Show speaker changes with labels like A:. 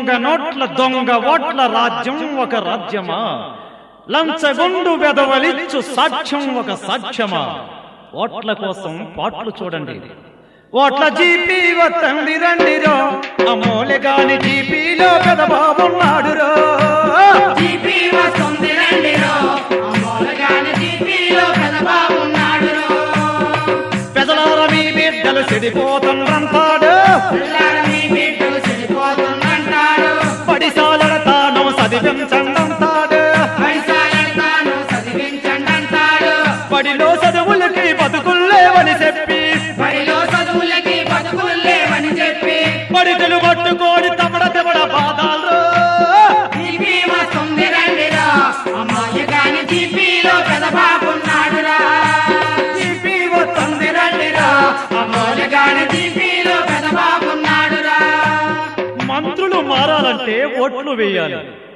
A: దొంగ నోట్ల దొంగ ఓట్ల రాజ్యం ఒక రాజ్యమా లంచగొండు వెదవలిచ్చు సాక్ష్యం ఒక సాక్ష్యమా ఓట్ల కోసం పాటలు చూడండి ఓట్ల జీపీ వత్తండి రండిరో అమ్మోలే గాని జీపీలో పెదబాబున్నాడురో
B: జీపీ వస్తుంది రండిరో అమ్మోలగాని జీపీలో పెదబాబున్నాడురో
A: పెదలార మీ బిడ్డలు చెడిపోతుండ్రంతాడు
B: పిల్లాడ మీ బిడ్డలు చెడిపోతుందంటాడు
A: పడిసాలడ తాను చదివించండంతాడు
B: పైసాలను తాను చదివించండి అంటాడు
A: బడిలో చదువులకి బతుకుల్లేవని చెప్పి
B: బడిలో చదువులకి బతుకుల్లేవని చెప్పి
A: బడితలు పట్టుకోని తమడ తెమడ బాధాలు
B: జీపీ వస్తుంది రండిరో అమ్మోలగాని జీపీలో పెదబాబున్నాడురా
A: జీపీ వస్తుంది రండిరా
B: అమ్మోలగాని జీపీలో పెదబాబున్నాడురా
A: మంత్రులు మారాలంటే ఓట్లు వేయాలి